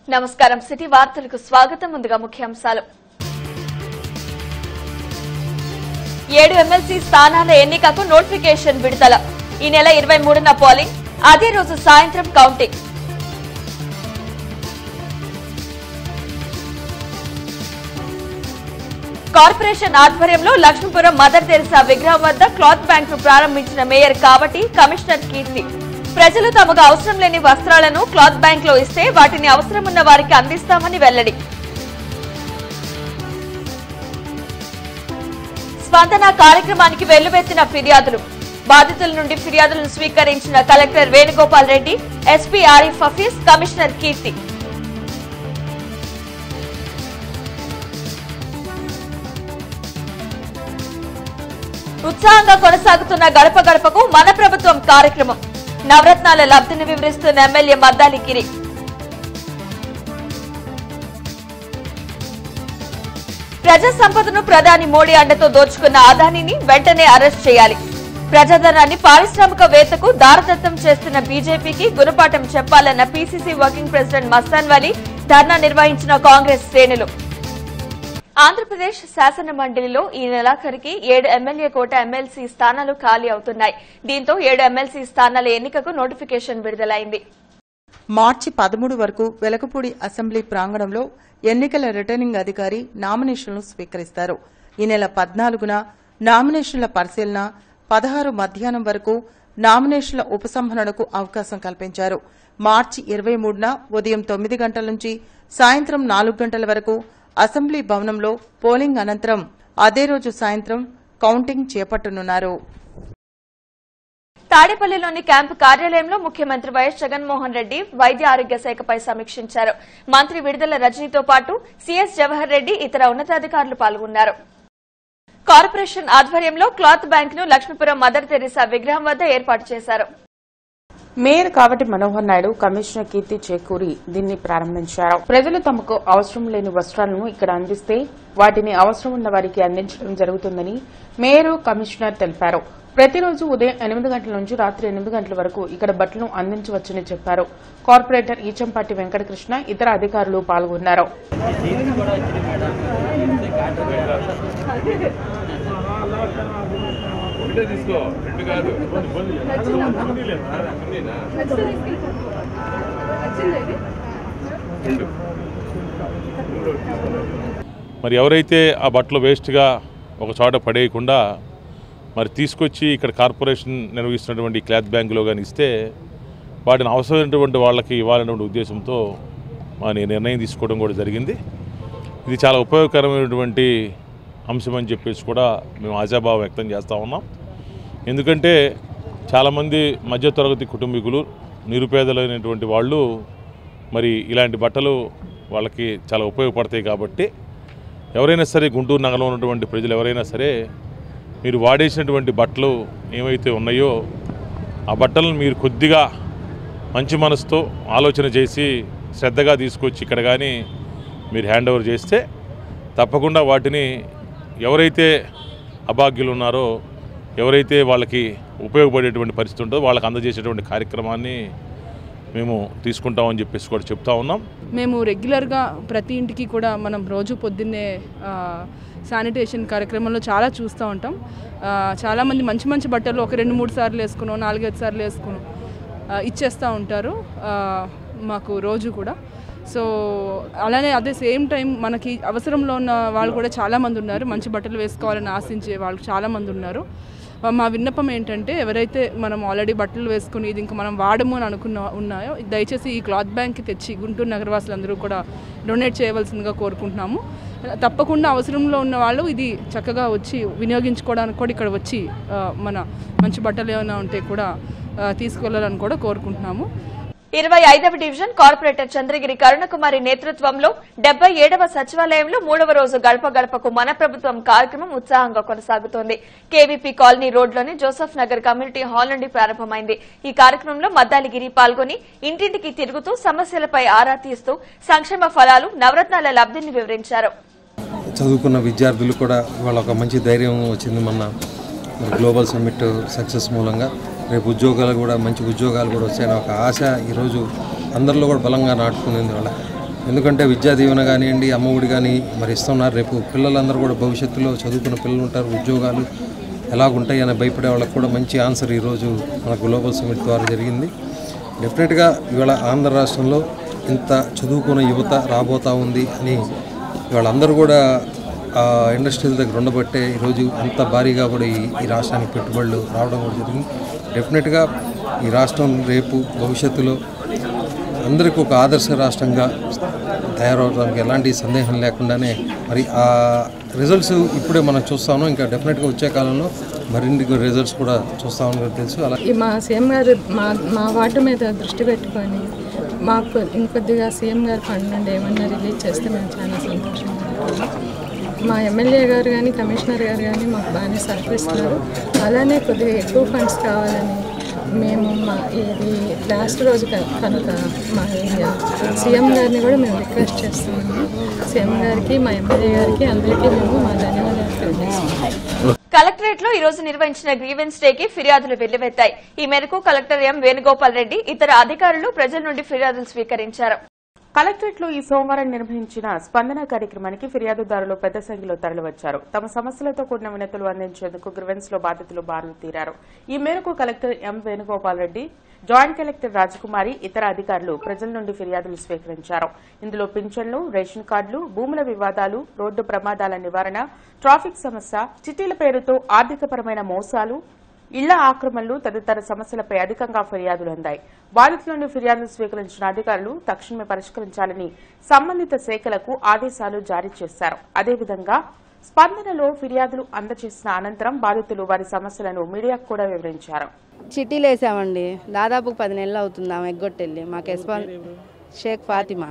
నమస్కారం సిటీ వార్తలకు స్వాగతం ముందుగా ముఖ్యాంశాలు ఏడు ఎమ్మెల్సీ స్థానాల ఎన్నికకు నోటిఫికేషన్ విడుదల ఈ నెల ఇరవై మూడున పోలింగ్ అదే రోజు సాయంత్రం కౌంటింగ్ కార్పొరేషన్ ఆధ్వర్యంలో లక్ష్మీపురం మదర్ తెరిసా విగ్రహం వద్ద క్లాత్ బ్యాంక్ ను ప్రారంభించిన మేయర్ కాబట్టి కమిషనర్ కీర్తి ప్రజలు తమకు అవసరం లేని వస్త్రాలను క్లాత్ బ్యాంక్ లో ఇస్తే వాటిని అవసరం ఉన్న వారికి అందిస్తామని వెల్లడి స్పందన కార్యక్రమానికి వెల్లువెత్తిన ఫిర్యాదులు బాధితుల నుండి ఫిర్యాదులను స్వీకరించిన collector Venugopal Reddy SP Arif Hafeez commissioner Keerthi ఉత్సాహంగా కొనసాగుతున్న గడప గడపకు మన ప్రభుత్వం కార్యక్రమం నవరత్నాల లబ్ధిని వివరిస్తున్న ఎమ్మెల్యే మద్దాలి గిరి ప్రజా సంపదను ప్రధాని మోడీ అండతో దోచుకున్న అదానిని వెంటనే అరెస్ట్ చేయాలి ప్రజాధనాన్ని పారిశ్రామికవేత్తకు దారదత్తం చేస్తున్న బీజేపీకి గుణపాఠం చెప్పాలన్న PCC working president Mastan Vali ధర్నా నిర్వహించిన కాంగ్రెస్ శ్రేణులు ఆంధ్రప్రదేశ్ శాసన మండలిలో ఈ నెలాఖరికి ఏడు ఎమ్మెల్యే కోట ఎమ్మెల్సీ స్థానాలు ఖాళీ అవుతున్నాయి దీంతో ఏడు ఎమ్మెల్సీ స్థానాల ఎన్నికకు నోటిఫికేషన్ విడుదలైంది మార్చి పదమూడు వరకు వెలకపూడి అసెంబ్లీ ప్రాంగణంలో ఎన్నికల రిటర్నింగ్ అధికారి నామినేషన్లు స్వీకరిస్తారు ఈ నెల పద్నాలుగున నామినేషన్ల పరిశీలన పదహారు మధ్యాహ్నం వరకు నామినేషన్ల ఉపసంహరణకు అవకాశం కల్పించారు మార్చి ఇరవై మూడున ఉదయం తొమ్మిది గంటల నుంచి సాయంత్రం నాలుగు గంటల వరకు అసెంబ్లీ భవనంలో పోలింగ్ అనంతరం అదే రోజు సాయంత్రం కౌంటింగ్ చేపట్టనున్నారు తాడేపల్లిలోని క్యాంపు కార్యాలయంలో ముఖ్యమంత్రి వైఎస్ జగన్మోహన్ రెడ్డి వైద్య ఆరోగ్య శాఖపై సమీక్షించారు మంత్రి విడుదల రజనీతో పాటు సీఎస్ జవహర్ రెడ్డి ఇతర ఉన్నతాధికారులు పాల్గొన్నారు కార్పొరేషన్ ఆధ్వర్యంలో క్లాత్ బ్యాంక్ ను లక్ష్మీపురం మదర్ తెరిసా విగ్రహం వద్ద ఏర్పాటు చేశారు మేయర్ కావటి మనోహర్ నాయుడు కమిషనర్ కీర్తి చేకూరి దీన్ని ప్రారంభించారు ప్రజలు తమకు అవసరం లేని వస్త్రాలను ఇక్కడ అందిస్తే వాటిని అవసరం ఉన్న వారికి అందించడం జరుగుతుందని మేయర్ కమిషనర్ తెలిపారు ప్రతిరోజు ఉదయం ఎనిమిది గంటల నుంచి రాత్రి ఎనిమిది గంటల వరకు ఇక్కడ బట్టలను అందించవచ్చని చెప్పారు కార్పొరేటర్ ఈచంపాటి వెంకటకృష్ణ ఇతర అధికారులు పాల్గొన్నారు ఒకటే తీసుకో రెండు కాదు రెండు మరి ఎవరైతే ఆ బట్టలు వేస్ట్గా ఒక చోట పడేయకుండా మరి తీసుకొచ్చి ఇక్కడ కార్పొరేషన్ నిర్వహిస్తున్నటువంటి ఈ క్లాత్ బ్యాంకులో కానీ ఇస్తే వాటిని అవసరమైనటువంటి వాళ్ళకి ఇవ్వాలనేటువంటి ఉద్దేశంతో మరి నిర్ణయం తీసుకోవడం కూడా జరిగింది ఇది చాలా ఉపయోగకరమైనటువంటి అంశం అని చెప్పేసి కూడా మేము ఆశాభావం వ్యక్తం చేస్తూ ఉన్నాం ఎందుకంటే చాలామంది మధ్యతరగతి కుటుంబీకులు నిరుపేదలైనటువంటి వాళ్ళు మరి ఇలాంటి బట్టలు వాళ్ళకి చాలా ఉపయోగపడతాయి కాబట్టి ఎవరైనా సరే గుంటూరు నగరంలో ఉన్నటువంటి ప్రజలు ఎవరైనా సరే మీరు వాడేసినటువంటి బట్టలు ఏవైతే ఉన్నాయో ఆ బట్టలను మీరు కొద్దిగా మంచి మనసుతో ఆలోచన చేసి శ్రద్ధగా తీసుకొచ్చి ఇక్కడ కానీ మీరు హ్యాండ్ ఓవర్ చేస్తే తప్పకుండా వాటిని ఎవరైతే అభాగ్యులు ఉన్నారో ఎవరైతే వాళ్ళకి ఉపయోగపడేటువంటి పరిస్థితి ఉంటుందో వాళ్ళకి అందజేసేటువంటి కార్యక్రమాన్ని మేము తీసుకుంటామని చెప్పేసి కూడా చెప్తా ఉన్నాం మేము రెగ్యులర్గా ప్రతి ఇంటికి కూడా మనం రోజు పొద్దున్నే ఆ, శానిటేషన్ కార్యక్రమంలో చాలా చూస్తూ ఉంటాం ఆ, చాలామంది మంచి మంచి బట్టలు ఒక రెండు మూడు సార్లు వేసుకున్నాం నాలుగైదు సార్లు వేసుకున్నాం ఆ, ఇచ్చేస్తూ ఉంటారు ఆ, మాకు రోజు కూడా సో అలానే అదే సేమ్ టైం మనకి అవసరంలో ఉన్న వాళ్ళు కూడా చాలామంది ఉన్నారు మంచి బట్టలు వేసుకోవాలని ఆశించే వాళ్ళు చాలామంది ఉన్నారు మా విన్నపం ఏంటంటే ఎవరైతే మనం ఆల్రెడీ బట్టలు వేసుకుని ఇది ఇంకా మనం వాడము అని అనుకున్న ఉన్నాయో దయచేసి ఈ క్లాత్ బ్యాంక్కి తెచ్చి గుంటూరు నగరవాసులందరూ కూడా డొనేట్ చేయవలసిందిగా కోరుకుంటున్నాము తప్పకుండా అవసరంలో ఉన్న వాళ్ళు ఇది చక్కగా వచ్చి వినియోగించుకోవడానికి కూడా ఇక్కడ వచ్చి ఆ, మన మంచి బట్టలు ఏమైనా ఉంటే కూడా ఆ, తీసుకెళ్లాలని కూడా కోరుకుంటున్నాము ఇరవై ఐదవ డివిజన్ కార్పొరేటర్ చంద్రగిరి కరుణకుమారి నేతృత్వంలో డెబ్బై ఏడవ సచివాలయంలో మూడవ రోజు గడప గడపకు మన ప్రభుత్వం కార్యక్రమం ఉత్సాహంగా కొనసాగుతోంది కేవీపీ కాలనీ రోడ్లోని జోసెఫ్ నగర్ కమ్యూనిటీ హాల్ నుండి ప్రారంభమైంది ఈ కార్యక్రమంలో మద్దాలిగిరి పాల్గొని ఇంటింటికి తిరుగుతూ సమస్యలపై ఆరా తీస్తూ సంక్షేమ ఫలాలు నవరత్నాల లబ్ధిని వివరించారు చదువుకున్న విద్యార్థులు కూడా వాళ్ళ ఒక మంచి ధైర్యం వచ్చింది మొన్న మరి గ్లోబల్ సమ్మిట్ సక్సెస్ మూలంగా రేపు ఉద్యోగాలు కూడా మంచి ఉద్యోగాలు కూడా వచ్చాయని ఒక ఆశ ఈరోజు అందరిలో కూడా బలంగా నాటుకునేది వాళ్ళ ఎందుకంటే విద్యా దీవెన కానివ్వండి అమ్మఒడి కానీ మరి ఇస్తున్నారు రేపు పిల్లలందరూ కూడా భవిష్యత్తులో చదువుకున్న పిల్లలు ఉంటారు ఉద్యోగాలు ఎలాగుంటాయి అని భయపడే వాళ్ళకి కూడా మంచి ఆన్సర్ ఈరోజు మన గ్లోబల్ సమిట్ ద్వారా జరిగింది డెఫినెట్గా ఇవాళ ఆంధ్ర రాష్ట్రంలో ఇంత చదువుకున్న యువత రాబోతా ఉంది అని ఇవాళ అందరూ కూడా ఆ ఇండస్ట్రీల దగ్గర ఉండబట్టే ఈరోజు అంత భారీగా కూడా ఈ ఈ రాష్ట్రానికి పెట్టుబడులు రావడం కూడా జరిగింది డెఫినెట్గా ఈ రాష్ట్రం రేపు భవిష్యత్తులో అందరికీ ఒక ఆదర్శ రాష్ట్రంగా తయారవడానికి ఎలాంటి సందేహం లేకుండానే మరి ఆ రిజల్ట్స్ ఇప్పుడే మనం చూస్తాము ఇంకా డెఫినెట్గా వచ్చే కాలంలో మరిన్ని రిజల్ట్స్ కూడా చూస్తామని కూడా తెలుసు అలా ఈ మా సీఎం గారు మా మా వార్డు మీద దృష్టి పెట్టుకొని మాకు ఇంకొద్దిగా సీఎం గారు ఫండ్ నుండి ఏమన్నా రిలీజ్ చేస్తే మేము చాలా సంతోషంగా ఉంటాము మా ఎమ్మెల్యే గారు కానీ కమిషనర్ గారు కానీ మాకు బాగానే సహకరిస్తున్నారు అలానే కొద్దిగా ఎక్కువ ఫండ్స్ కావాలని మేము మా ఇది లాస్ట్ రోజు క- కనుక మా సీఎం గారిని కూడా మేము రిక్వెస్ట్ చేస్తున్నాము సీఎం గారికి మా ఎమ్మెల్యే గారికి అందరికీ మేము మా ధన్యవాదాలు తెలియజేస్తున్నాము కలెక్టరేట్ లో ఈ రోజు నిర్వహించిన గ్రీవెన్స్ డే కి ఫిర్యాదులు వెల్లువెత్తాయి ఈ మేరకు కలెక్టర్ ఎం వేణుగోపాల్ రెడ్డి ఇతర అధికారులు ప్రజల నుండి ఫిర్యాదులు స్వీకరించారు కలెక్టరేట్ లో ఈ సోమవారం నిర్వహించిన స్పందన కార్యక్రమానికి ఫిర్యాదుదారులు పెద్ద సంఖ్యలో తరలివచ్చారు తమ సమస్యలతో కూడిన వినతులు అందించేందుకు గ్రివెన్స్ లో బాధితులు బారులు తీరారు ఈ మేరకు collector M Venugopal Reddy joint collector Rajakumari ఇతర అధికారులు ప్రజల నుండి ఫిర్యాదులు స్వీకరించారు ఇందులో పింఛన్లు రేషన్ కార్డులు భూముల వివాదాలు రోడ్డు ప్రమాదాల నివారణ ట్రాఫిక్ సమస్య చిట్టీల పేరుతో ఆర్థికపరమైన మోసాలు ఇళ్ల ఆక్రమణలు తదితర సమస్యలపై అధికంగా ఫిర్యాదులు అందాయి బాధితుల నుండి ఫిర్యాదులు స్వీకరించిన అధికారులు తక్షణమే పరిష్కరించాలని సంబంధిత శాఖలకు ఆదేశాలు జారీ చేశారు అదేవిధంగా స్పందనలో ఫిర్యాదులు అందజేసిన అనంతరం బాధితులు వారి సమస్యలను మీడియాకు కూడా వివరించారు చిట్టీలు వేసామండి దాదాపు పది నెలలు అవుతుంది ఆమె ఎగ్గొట్టెళ్ళి మాకు ఎస్పాన్ షేక్ ఫాతిమా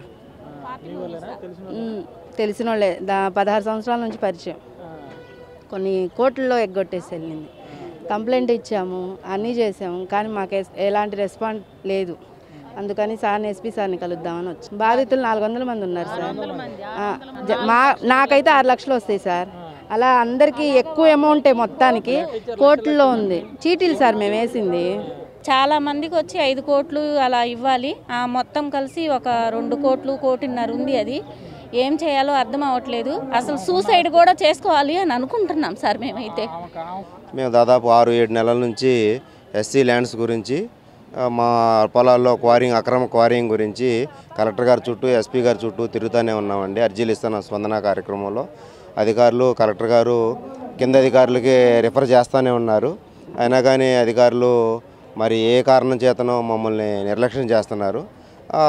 ఉమ్, తెలిసిన వాళ్ళే దా పదహారు సంవత్సరాల నుంచి పరిచయం కొన్ని కోట్లలో ఎగ్గొట్టేసి వెళ్ళింది కంప్లైంట్ ఇచ్చాము అన్నీ చేసాము కానీ మాకు ఎస్- ఎలాంటి రెస్పాండ్ లేదు అందుకని సార్ని ఎస్పీ సార్ని కలుద్దామని వచ్చి బాధితులు నాలుగు వందల మంది ఉన్నారు సార్ ఆ, జ- మా నాకైతే ఆరు లక్షలు వస్తాయి సార్ అలా అందరికీ ఎక్కువ అమౌంటే మొత్తానికి కోట్లలో ఉంది చీటీలు సార్ మేము వేసింది చాలా మందికి వచ్చి ఐదు కోట్లు అలా ఇవ్వాలి ఆ మొత్తం కలిసి ఒక రెండు కోట్లు కోటిన్నర ఉంది అది ఏం చేయాలో అర్థం అవ్వట్లేదు అసలు సూసైడ్ కూడా చేసుకోవాలి అని అనుకుంటున్నాం సార్ మేమైతే మేము దాదాపు ఆరు ఏడు నెలల నుంచి ఎస్సీ ల్యాండ్స్ గురించి ఆ, మా పొలాల్లో క్వారింగ్ అక్రమ క్వారింగ్ గురించి కలెక్టర్ గారి చుట్టూ ఎస్పీ గారి చుట్టూ తిరుగుతూనే ఉన్నామండి అర్జీలు ఇస్తున్న స్పందన కార్యక్రమంలో అధికారులు కలెక్టర్ గారు కింద అధికారులకి రిఫర్ చేస్తూనే ఉన్నారు అయినా కానీ అధికారులు మరి ఏ కారణం చేతనో మమ్మల్ని నిర్లక్ష్యం చేస్తున్నారు ఆ,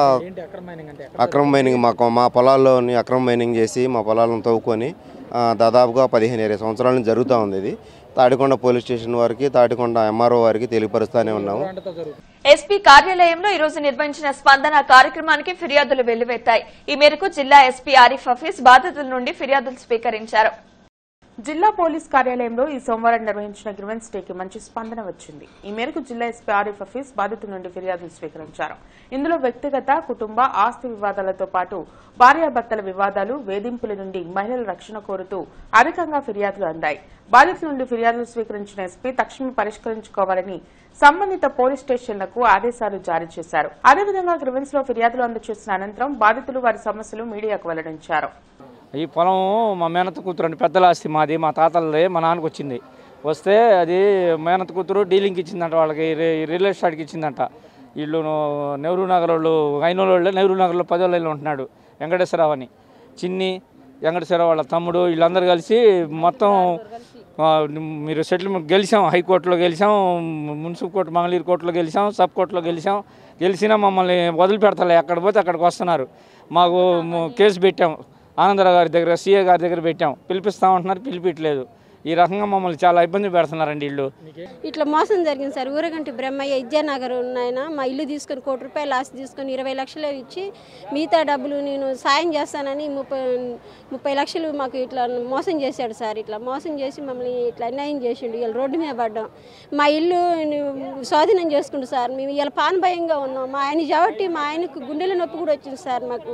అక్రమ మైనింగ్ మా మా పొలాల్లోని అక్రమ మైనింగ్ చేసి మా పొలాలను తవ్వుకొని ఆ, దాదాపుగా పదిహేను ఇరవై సంవత్సరాల నుంచి జరుగుతూ ఉంది ఇది తాడికొండ పోలీస్ స్టేషన్ వారికి తాడికొండ ఎంఆర్ఓ వారికి తెలియపరుస్తూనే ఉన్నాము ఎస్పీ కార్యాలయంలో ఈ రోజు నిర్వహించిన స్పందన కార్యక్రమానికి ఫిర్యాదులు వెల్లువెత్తాయి ఈ మేరకు జిల్లా ఎస్పీ ఆరిఫ్ హఫీజ్ బాధితుల నుండి ఫిర్యాదులు స్వీకరించారు జిల్లా పోలీస్ కార్యాలయంలో ఈ సోమవారం నిర్వహించిన గ్రివెన్స్ డేకి మంచి స్పందన వచ్చింది ఈ మేరకు జిల్లా ఎస్పీ ఆరిఫ్ హఫీజ్ బాధితుల నుండి ఫిర్యాదులు స్వీకరించారు ఇందులో వ్యక్తిగత కుటుంబ ఆస్తి వివాదాలతో పాటు భార్యాభర్తల వివాదాలు వేధింపుల నుండి మహిళల రక్షణ కోరుతూ అధికంగా ఫిర్యాదులు అందాయి బాధితుల నుండి ఫిర్యాదులు స్వీకరించిన ఎస్పీ తక్షణమే పరిష్కరించుకోవాలని సంబంధిత పోలీస్ స్టేషన్లకు ఆదేశాలు జారీ చేశారు అదేవిధంగా గ్రివెన్స్ లో ఫిర్యాదులు అందజేసిన అనంతరం బాధితులు వారి సమస్యలు మీడియాకు వెల్లడించారు ఈ పొలం మా మేనత్త కూతురు అండి పెద్దల ఆస్తి మాది మా తాతలది మా నాన్నకు వచ్చింది వస్తే అది మేనత్త కూతురు డీలింగ్కి ఇచ్చిందంట వాళ్ళకి రి- రియల్ ఎస్టేట్కి ఇచ్చిందంట వీళ్ళు నెహ్రూ నగర్ వాళ్ళు ఐనోళ్ళు వాళ్ళే నెహ్రూ నగర్లో పదోళ్ళలో ఉంటున్నాడు వెంకటేశ్వరరావు అని చిన్ని వెంకటేశ్వరరావు వాళ్ళ తమ్ముడు వీళ్ళందరూ కలిసి మొత్తం ఆ, మీరు సెటిల్మెంట్ గెలిచాం హైకోర్టులో గెలిచాం మున్సిపల్ కోర్టు మంగళగిరి కోర్టులో గెలిచాం సబ్ కోర్టులో గెలిచాం గెలిచినా మమ్మల్ని వదిలిపెడతలే ఎక్కడ పోతే అక్కడికి వస్తున్నారు మాకు మ- కేసు పెట్టాం ఆనందరావు గారి దగ్గర సీఏ గారి దగ్గర పెట్టాం పిలిపిస్తామంటున్నారు పిలిపించలేదు ఈ రకంగా మమ్మల్ని చాలా ఇబ్బంది పెడుతున్నారండి వీళ్ళు ఇట్లా మోసం జరిగింది సార్ ఊరగంటి బ్రహ్మయ్య విద్యానగర్ ఉన్నాయన మా ఇల్లు తీసుకొని కోటి రూపాయలు ఆస్తి తీసుకొని ఇరవై లక్షలు ఇచ్చి మిగతా డబ్బులు నేను సాయం చేస్తానని ముప్పై ముప్పై లక్షలు మాకు ఇట్లా మోసం చేశాడు సార్ ఇట్లా మోసం చేసి మమ్మల్ని ఇట్లా అన్యాయం చేసిండు ఇలా రోడ్డు మీద పడ్డాం మా ఇల్లు స్వాధీనం చేసుకుంటు సార్ మేము ఇలా పానభయంగా ఉన్నాం మా ఆయన కాబట్టి మా ఆయనకు గుండెల నొప్పి కూడా వచ్చింది సార్ మాకు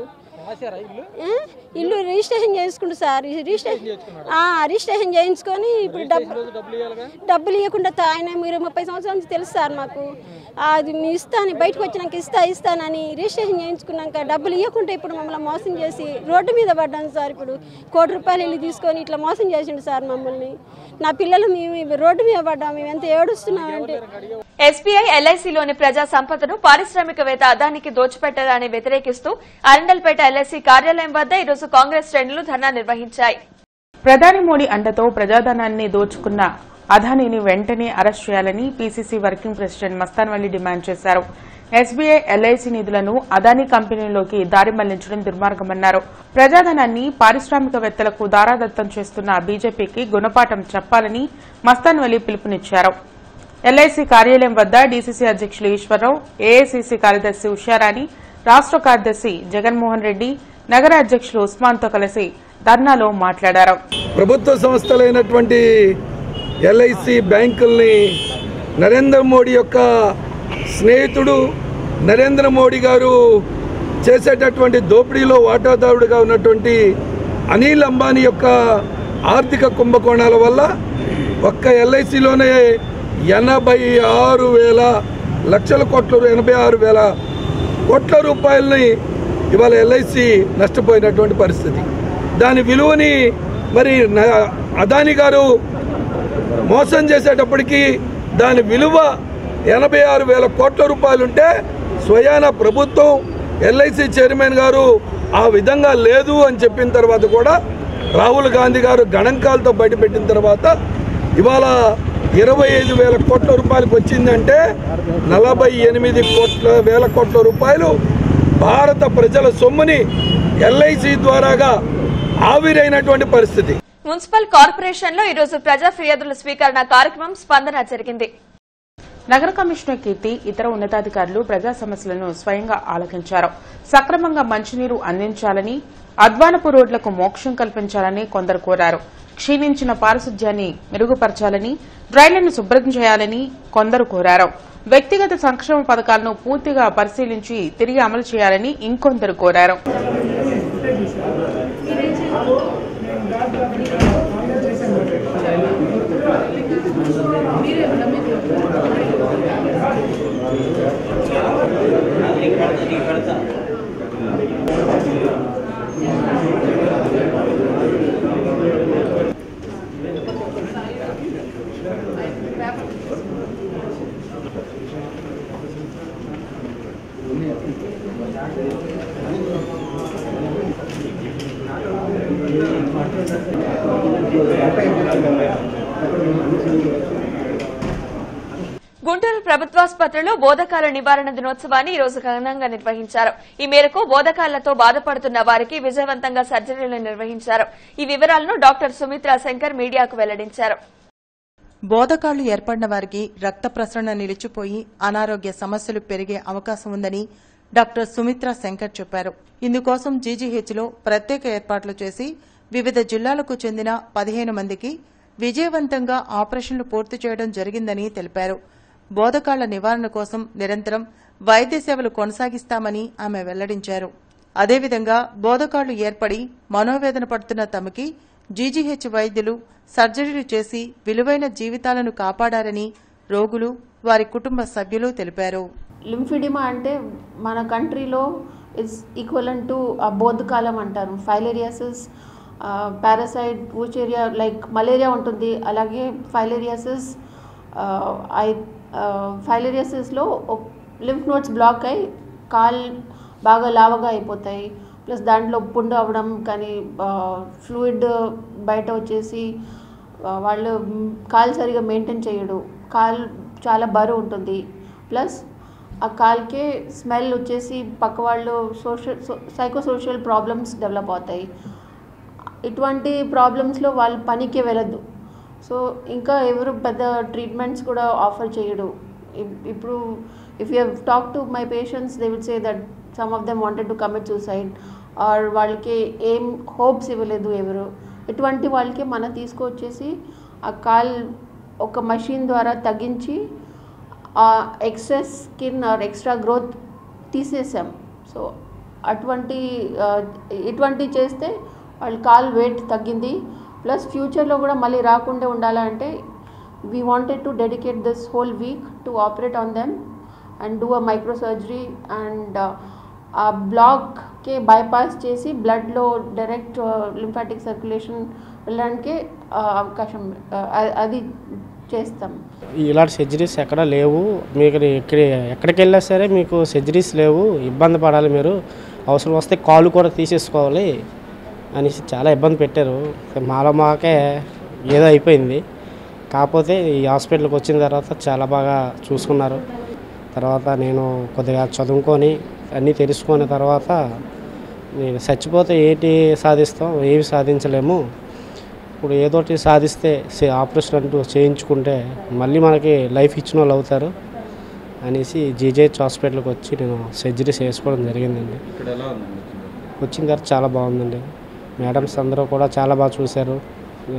ఏ? ఇల్లు రిజిస్ట్రేషన్ చేసుకుంటు సార్ ఈ రిజిస్ట్రేషన్ ఆ, రిజిస్ట్రేషన్ చేయించుకొని ఇప్పుడు డబ్బు డబ్బులు ఇవ్వకుండా తా- ఆయన మీరు ముప్పై సంవత్సరాల నుంచి తెలుసు సార్ మాకు ఆ, అది మీ ఇస్తాను బయటకు వచ్చినాక ఇస్తా ఇస్తానని రిజిస్ట్రేషన్ చేయించుకున్నాక డబ్బులు ఇవ్వకుండా ఇప్పుడు మమ్మల్ని మోసం చేసి రోడ్డు మీద పడ్డాను సార్ ఇప్పుడు కోటి రూపాయలు ఇల్లు తీసుకొని ఇట్లా మోసం చేసిండు సార్ మమ్మల్ని నా పిల్లలు మేము రోడ్డు మీద పడ్డాం మేము ఎంత ఏడుస్తున్నామంటే ఎస్బీఐ ఎల్ఐసిలోని ప్రజా సంపదను పారిశ్రామికవేత్త అదానికి దోచిపెట్టాలని వ్యతిరేకిస్తూ అరండల్పేట ఎల్ఐసి కార్యాలయం వద్ద ఈరోజు కాంగ్రెస్ శ్రేణులు ధర్నా నిర్వహించాయి ప్రధాని మోడీ అండతో ప్రజాధనాన్ని దోచుకున్న అదానీని వెంటనే అరెస్ట్ చేయాలని PCC working president Mastan Valli demand చేశారు ఎస్బీఐ ఎల్ఐసి నిధులను అదానీ కంపెనీలోకి దారి మళ్లించడం దుర్మార్గమన్నారు ప్రజాధనాన్ని పారిశ్రామికవేత్తలకు దారాదత్తం చేస్తున్న బీజేపీకి గుణపాఠం చెప్పాలని మస్తాన్ వల్లి పిలుపునిచ్చారు ఎల్ఐసి కార్యాలయం వద్ద డీసీసీ అధ్యక్షులు ఈశ్వరరావు ఏఐసీసీ కార్యదర్శి ఉషారాణి రాష్ట కార్యదర్శి జగన్మోహన్ రెడ్డి నగర అధ్యక్షులు ఉస్మాన్తో కలిసి ధర్నాలో మాట్లాడారు ప్రభుత్వ సంస్థలైనటువంటి ఎల్ఐసి బ్యాంకుల్ని నరేంద్ర మోడీ యొక్క స్నేహితుడు నరేంద్ర మోడీ గారు చేసేటటువంటి దోపిడీలో వాటాదారుడుగా ఉన్నటువంటి అనిల్ అంబానీ యొక్క ఆర్థిక కుంభకోణాల వల్ల ఒక్క ఎల్ఐసిలోనే ఎనభై ఆరు వేల లక్షల కోట్ల ఎనభై ఆరు వేల కోట్ల రూపాయలని ఇవాళ ఎల్ఐసి నష్టపోయినటువంటి పరిస్థితి దాని విలువని మరి న- అదాని గారు మోసం చేసేటప్పటికి దాని విలువ ఎనభై ఆరు వేల కోట్ల రూపాయలుంటే స్వయాన ప్రభుత్వం ఎల్ఐసి చైర్మన్ గారు ఆ విధంగా లేదు అని చెప్పిన తర్వాత కూడా రాహుల్ గాంధీ గారు గణాంకాలతో బయటపెట్టిన తర్వాత ఇవాళ ఇరవై ఐదు వేల కోట్ల రూపాయలకు వచ్చిందంటే నలభై ఎనిమిది కోట్ల వేల కోట్ల రూపాయలు భారత ప్రజల సొమ్ముని ఎల్ఐసి ద్వారాగా ఆవిరైనటువంటి పరిస్థితి మున్సిపల్ కార్పొరేషన్ లో ఈరోజు ప్రజా ఫిర్యాదుల స్వీకరణ కార్యక్రమం స్పందన జరిగింది నగర కమిషనర్ కీర్తి ఇతర ఉన్నతాధికారులు ప్రజా సమస్యలను స్వయంగా ఆలకించారు సక్రమంగా మంచినీరు అందించాలని అద్వానపు రోడ్లకు మోక్షం కల్పించాలని కొందరు కోరారు క్షీణించిన పారిశుధ్యాన్ని మెరుగుపరచాలని డ్రైన్లను శుభ్రం చేయాలని కొందరు కోరారు వ్యక్తిగత సంక్షేమ పథకాలను పూర్తిగా పరిశీలించి తిరిగి అమలు చేయాలని ఇంకొందరు కోరారు గుంటూరు ప్రభుత్వాసుపత్రిలో బోధకాల నివారణ దినోత్సవాన్ని ఈ రోజు ఘనంగా నిర్వహించారు ఈ మేరకు బోధకాలతో బాధపడుతున్న వారికి విజయవంతంగా సర్జరీలు నిర్వహించారు ఈ వివరాలను డాక్టర్ సుమిత్రా శంకర్ మీడియాకు వెల్లడించారు బోధకాళ్లు ఏర్పడిన వారికి రక్త ప్రసరణ నిలిచిపోయి అనారోగ్య సమస్యలు పెరిగే అవకాశం ఉందని డాక్టర్ సుమిత్రా శంకర్ చెప్పారు ఇందుకోసం జీజీహెచ్లో ప్రత్యేక ఏర్పాట్లు చేసి వివిధ జిల్లాలకు చెందిన పదిహేను మందికి విజయవంతంగా ఆపరేషన్లు పూర్తి చేయడం జరిగిందని తెలిపారు బోధకాళ్ల నివారణ కోసం నిరంతరం వైద్య సేవలు కొనసాగిస్తామని ఆమె వెల్లడించారు అదేవిధంగా బోధకాళ్లు ఏర్పడి మనోవేదన పడుతున్న తమకి జీజీహెచ్ వైద్యులు సర్జరీలు చేసి విలువైన జీవితాలను కాపాడారని రోగులు వారి కుటుంబ సభ్యులు తెలిపారు లింఫిడిమా అంటే మన కంట్రీలో ఇస్ ఈక్వలెంట్ టు బోధకాలం అంటారు filariasis parasite Wuchereria like malaria ఉంటుంది అలాగే ఫైలేరియాసిస్ ఐ ఫైలేరియాసిస్లో లింఫ్ నోట్స్ బ్లాక్ అయి కాల్ బాగా లావగా అయిపోతాయి ప్లస్ దాంట్లో పుండు అవ్వడం కానీ ఫ్లూయిడ్ బయట వచ్చేసి ఆ, వాళ్ళు మ్, కాలు సరిగా మెయింటైన్ చేయడు కాలు చాలా బరువు ఉంటుంది ప్లస్ ఆ కాల్కే స్మెల్ వచ్చేసి పక్క వాళ్ళు social psycho social problems develop అవుతాయి ఇటువంటి ప్రాబ్లమ్స్లో వాళ్ళు పనికి వెళ్ళద్దు సో ఇంకా ఎవరు పెద్ద ట్రీట్మెంట్స్ కూడా ఆఫర్ చేయడు ఇప్- ఇప్పుడు if you talk to my patients they will say that some of them wanted to commit suicide or వాళ్ళకి ఏం హోప్స్ ఇవ్వలేదు ఎవరు ఇటువంటి వాళ్ళకి మనం తీసుకొచ్చేసి ఆ కాల్ ఒక మషిన్ ద్వారా తగ్గించి ఆ extra skin or extra growth తీసేసాం సో అటువంటి ఆ, ఇటువంటి చేస్తే వాళ్ళ కాల్ వెయిట్ తగ్గింది ప్లస్ ఫ్యూచర్లో కూడా మళ్ళీ రాకుండా ఉండాలంటే we wanted to dedicate this whole week to operate on them and do a micro surgery and ఆ బ్లాక్కి బైపాస్ చేసి బ్లడ్లో డైరెక్ట్ లింఫాటిక్ సర్క్యులేషన్ వెళ్ళడానికి ఆ, అవకాశం ఆ, అది చేస్తాం ఇలాంటి సర్జరీస్ ఎక్కడ లేవు మీకు ఎక్కడ ఎక్కడికి వెళ్ళా సరే మీకు సర్జరీస్ లేవు ఇబ్బంది పడాలి మీరు అవసరం వస్తే కాలు కూడా తీసేసుకోవాలి అనేసి చాలా ఇబ్బంది పెట్టారు మాలో మాకే ఏదో అయిపోయింది కాకపోతే ఈ హాస్పిటల్కి వచ్చిన తర్వాత చాలా బాగా చూసుకున్నారు తర్వాత నేను కొద్దిగా చదువుకొని అన్నీ తెలుసుకున్న తర్వాత నేను చచ్చిపోతే ఏంటి సాధిస్తాం ఏమి సాధించలేము ఇప్పుడు ఏదోటి సాధిస్తే సే- ఆపరేషన్ అంటూ చేయించుకుంటే మళ్ళీ మనకి లైఫ్ ఇచ్చిన వాళ్ళు అవుతారు అనేసి జీజేహెచ్ హాస్పిటల్కి వచ్చి నేను సర్జరీ చేసుకోవడం జరిగిందండి ఇక్కడ ఎలా ఉందండి వచ్చిన తర్వాత చాలా బాగుందండి మేడమ్స్ అందరూ కూడా చాలా బాగా చూశారు ఆ,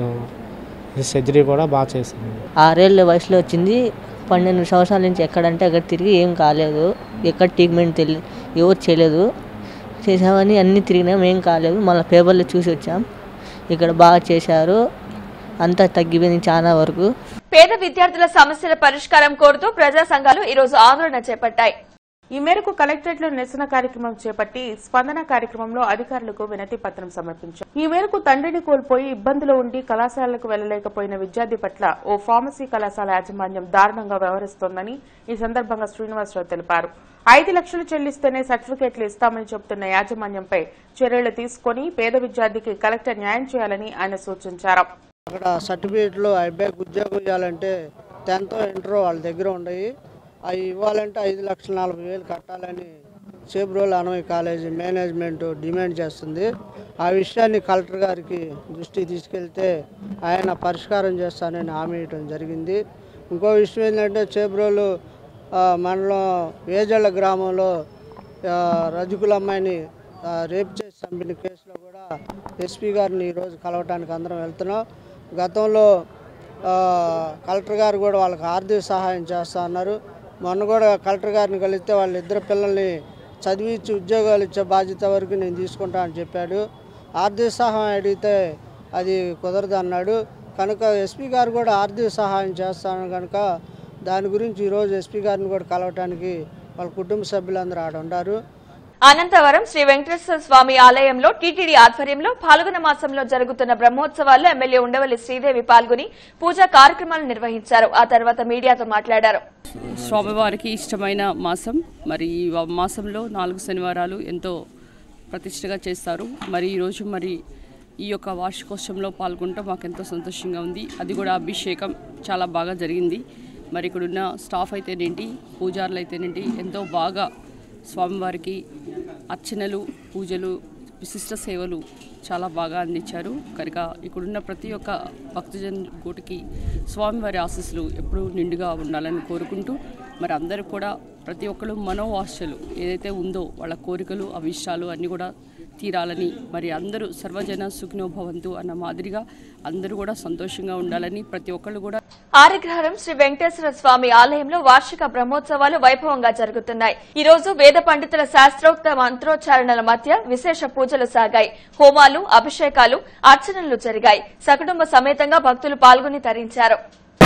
ఈ సర్జరీ కూడా బాగా చేశాను ఆరేళ్ళ వయసులో వచ్చింది పన్నెండు సంవత్సరాల నుంచి ఎక్కడంటే అక్కడ తిరిగి ఏం కాలేదు ఎక్కడ ట్రీట్మెంట్ తెలియదు ఎవరు చేయలేదు చేసామని అన్నీ తిరిగినాం ఏం కాలేదు మళ్ళీ పేపర్లో చూసి వచ్చాం ఇక్కడ బాగా చేశారు అంతా తగ్గిపోయింది చాలా వరకు పేద విద్యార్థుల సమస్యల పరిష్కారం కోరుతూ ప్రజా సంఘాలు ఈరోజు ఆందోళన చేపట్టాయి ఈ మేరకు కలెక్టరేట్లో నిరసన కార్యక్రమం చేపట్టి స్పందన కార్యక్రమంలో అధికారులకు వినతి పత్రం సమర్పించారు ఈ మేరకు తండ్రిని కోల్పోయి ఇబ్బందులు ఉండి కళాశాలకు వెళ్లలేకపోయిన విద్యార్థి పట్ల ఓ ఫార్మసీ కళాశాల యాజమాన్యం దారుణంగా వ్యవహరిస్తోందని ఈ సందర్భంగా శ్రీనివాసరావు తెలిపారు ఐదు లక్షలు చెల్లిస్తేనే సర్టిఫికెట్లు ఇస్తామని చెబుతున్న యాజమాన్యంపై చర్యలు తీసుకుని పేద విద్యార్థికి కలెక్టర్ న్యాయం చేయాలని ఆయన సూచించారు అక్కడ సర్టిఫికేట్లు ఐబ్యాక్ ఉద్యోగం ఇవ్వాలంటే టెన్త్ ఇంటర్ వాళ్ళ దగ్గర ఉన్నాయి అవి ఇవ్వాలంటే ఐదు లక్షల నలభై వేలు కట్టాలని చేబ్రోల్ అనవై కాలేజీ మేనేజ్మెంట్ డిమాండ్ చేస్తుంది ఆ విషయాన్ని కలెక్టర్ గారికి దృష్టికి తీసుకెళ్తే ఆయన పరిష్కారం చేస్తానని హామీ ఇవ్వడం జరిగింది ఇంకో విషయం ఏంటంటే చేబ్రోలు ఆ, మండలం వేజళ్ళ గ్రామంలో ఆ, రజకుల అమ్మాయిని ఆ, రేప్ చేసి చంపిన కేసులో కూడా ఎస్పీ గారిని ఈరోజు కలవటానికి అందరం వెళ్తున్నాం గతంలో ఆ, కలెక్టర్ గారు కూడా వాళ్ళకి ఆర్థిక సహాయం చేస్తా అన్నారు మొన్న కూడా కలెక్టర్ గారిని కలిస్తే వాళ్ళ ఇద్దరు పిల్లల్ని చదివించి ఉద్యోగాలు ఇచ్చే బాధ్యత వరకు నేను తీసుకుంటా అని చెప్పాడు ఆర్థిక సహాయం అడిగితే అది కుదరదు అన్నాడు కనుక ఎస్పీ గారు కూడా ఆర్థిక సహాయం చేస్తాను కనుక దాని గురించి ఈరోజు ఎస్పీ గారిని కూడా కలవటానికి వాళ్ళ కుటుంబ సభ్యులందరూ ఆడ ఉన్నారు అనంతవరం శ్రీ వెంకటేశ్వర స్వామి ఆలయంలో టీటీడీ ఆధ్వర్యంలో పాల్గొన మాసంలో జరుగుతున్న బ్రహ్మోత్సవాల్లో ఎమ్మెల్యే ఉండవల్లి శ్రీదేవి పాల్గొని పూజా కార్యక్రమాలు నిర్వహించారు ఆ తర్వాత మీడియాతో మాట్లాడారు స్వామివారికి ఇష్టమైన మాసం మరి ఈ వ- మాసంలో నాలుగు శనివారాలు ఎంతో ప్రతిష్టగా చేస్తారు మరి ఈరోజు మరి ఈ యొక్క వార్షికోత్సవంలో పాల్గొనడం మాకు ఎంతో సంతోషంగా ఉంది అది కూడా అభిషేకం చాలా బాగా జరిగింది మరి ఇక్కడున్న స్టాఫ్ అయితేనేంటి పూజారులు అయితేనేంటి ఎంతో బాగా స్వామివారికి అర్చనలు పూజలు విశిష్ట సేవలు చాలా బాగా అందించారు కనుక ఇక్కడున్న ప్రతి ఒక్క భక్తజన్ కోటికి స్వామివారి ఆశీస్సులు ఎప్పుడూ నిండుగా ఉండాలని కోరుకుంటూ మరి అందరూ కూడా ప్రతి ఒక్కరు మనోవాసలు ఏదైతే ఉందో వాళ్ళ కోరికలు అవిష్టాలు అన్నీ కూడా తీరాలని మరి అందరూ సర్వజన సుఖినో భవంతు అన్న మాదిరిగా అందరూ కూడా సంతోషంగా ఉండాలని ప్రతి ఒక్కళ్ళు కూడా ఆరిగ్రహారం శ్రీ వెంకటేశ్వర స్వామి ఆలయంలో వార్షిక బ్రహ్మోత్సవాలు వైభవంగా జరుగుతున్నాయి ఈ రోజు వేద పండితుల శాస్త్రోక్త మంత్రోచ్చారణల మధ్య విశేష పూజలు సాగాయి హోమాలు అభిషేకాలు అర్చనలు జరిగాయి సకుటుంబ సమేతంగా భక్తులు పాల్గొని తరించారు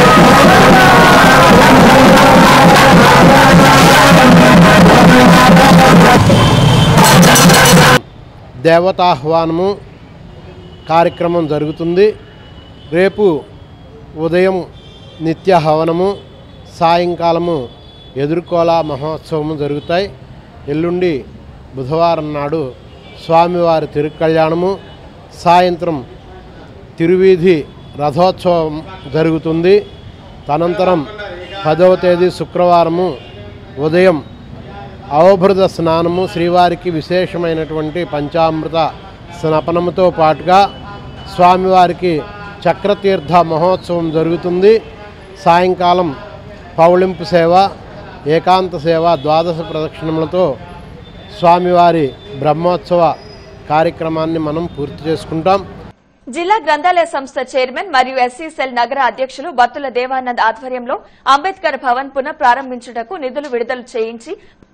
దేవతాహ్వానము కార్యక్రమం జరుగుతుంది రేపు ఉదయం నిత్య హవనము సాయంకాలము ఎదుర్కోల మహోత్సవము జరుగుతాయి ఎల్లుండి బుధవారం నాడు స్వామివారి తిరుకళ్యాణము సాయంత్రం తిరువీధి రథోత్సవం జరుగుతుంది తనంతరం పదవ తేదీ శుక్రవారము ఉదయం అవభృత స్నానము శ్రీవారికి విశేషమైనటువంటి పంచామృత స్నపనముతో పాటుగా స్వామివారికి చక్రతీర్థ మహోత్సవం జరుగుతుంది సాయంకాలం పౌళింపు సేవ ఏకాంత సేవ ద్వాదశ ప్రదక్షిణములతో స్వామివారి బ్రహ్మోత్సవ కార్యక్రమాన్ని మనం పూర్తి చేసుకుంటాం జిల్లా గ్రంథాలయ సంస్థ చైర్మన్ మరియు ఎస్సీ సెల్ నగర అధ్యక్షులు బత్తుల దేవానంద్ ఆధ్వర్యంలో అంబేద్కర్ భవన్ పునః ప్రారంభించుటకు నిధులు విడుదల చేయించి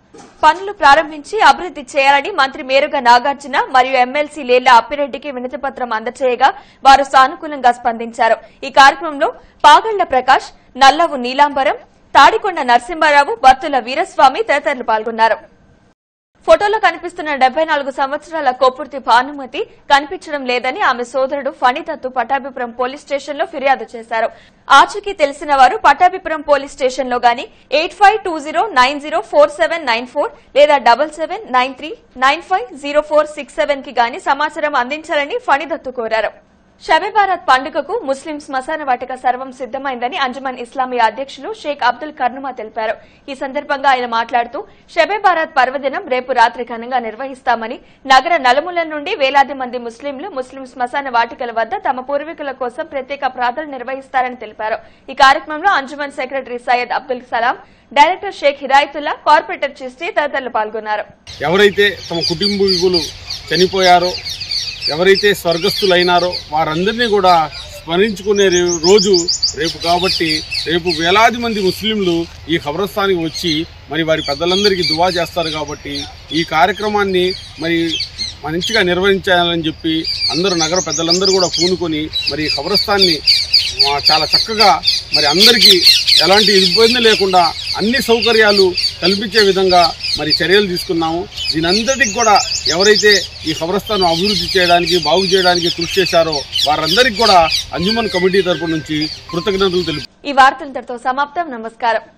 పనులు ప్రారంభించి అభివృద్ది చేయాలని మంత్రి మేరుగా నాగార్జున మరియు ఎమ్మెల్సీ లేళ్ల అప్పిరెడ్డికి వినతి పత్రం అందజేయగా వారు సానుకూలంగా స్పందించారు ఈ కార్యక్రమంలో పాగళ్ల ప్రకాష్ నల్లవు నీలాంబరం తాడికొండ నరసింహారావు బత్తుల వీరస్వామి తదితరులు పాల్గొన్నారు ఫోటోలో కనిపిస్తున్న డెబ్బై నాలుగు సంవత్సరాల కోపుర్తి భానుమతి కనిపించడం లేదని ఆమె సోదరుడు ఫణిదత్తు పటాభిపురం పోలీస్ స్టేషన్ లో ఫిర్యాదు చేశారు ఆచూకీ తెలిసిన వారు పటాభిపురం పోలీస్ స్టేషన్ లో గాని eight five two zero nine zero four seven nine four లేదా double seven nine three nine five zero four six seven కి గాని సమాచారం అందించాలని ఫణిదత్తు కోరారు షబే బారాత్ పండుగకు ముస్లిం శ్మశాన వాటిక సర్వం సిద్దమైందని అంజుమన్ ఇస్లామీ అధ్యక్షులు షేక్ అబ్దుల్ కర్నుమా తెలిపారు ఈ సందర్భంగా ఆయన మాట్లాడుతూ షబే బారాత్ పర్వదినం రేపు రాత్రి ఘనంగా నిర్వహిస్తామని నగర నలుమూలల నుండి వేలాది మంది ముస్లింలు ముస్లిం శ్మశాన వాటికల వద్ద తమ పూర్వీకుల కోసం ప్రత్యేక ప్రార్థనలు నిర్వహిస్తారని తెలిపారు ఈ కార్యక్రమంలో Anjuman secretary Syed Abdul Salam director Sheikh Hidayatullah corporator Chishti తదితరులు పాల్గొన్నారు ఎవరైతే తమ కుటుంబీకులు చనిపోయారో ఎవరైతే స్వర్గస్థులైనారో వారందరినీ కూడా స్మరించుకునే రే- రోజు రేపు కాబట్టి రేపు వేలాది మంది ముస్లింలు ఈ ఖబరస్థానికి వచ్చి మరి వారి పెద్దలందరికీ దువా చేస్తారు కాబట్టి ఈ కార్యక్రమాన్ని మరి మంచిగా నిర్వహించాలని చెప్పి అందరూ నగర పెద్దలందరూ కూడా పూనుకొని మరి ఈ ఖబరస్థాన్ని ఆ, చాలా చక్కగా మరి అందరికీ ఎలాంటి ఇబ్బంది లేకుండా అన్ని సౌకర్యాలు కల్పించే విధంగా మరి చర్యలు తీసుకున్నాము దీనంతటికి కూడా ఎవరైతే ఈ ఖబరస్థాను అభివృద్ధి చేయడానికి బాగు చేయడానికి కృషి చేశారో వారందరికీ కూడా అంజుమన్ కమిటీ తరపు నుంచి కృతజ్ఞతలు తెలుపు ఈ వార్తలు ఇంతటితో సమాప్తం నమస్కారం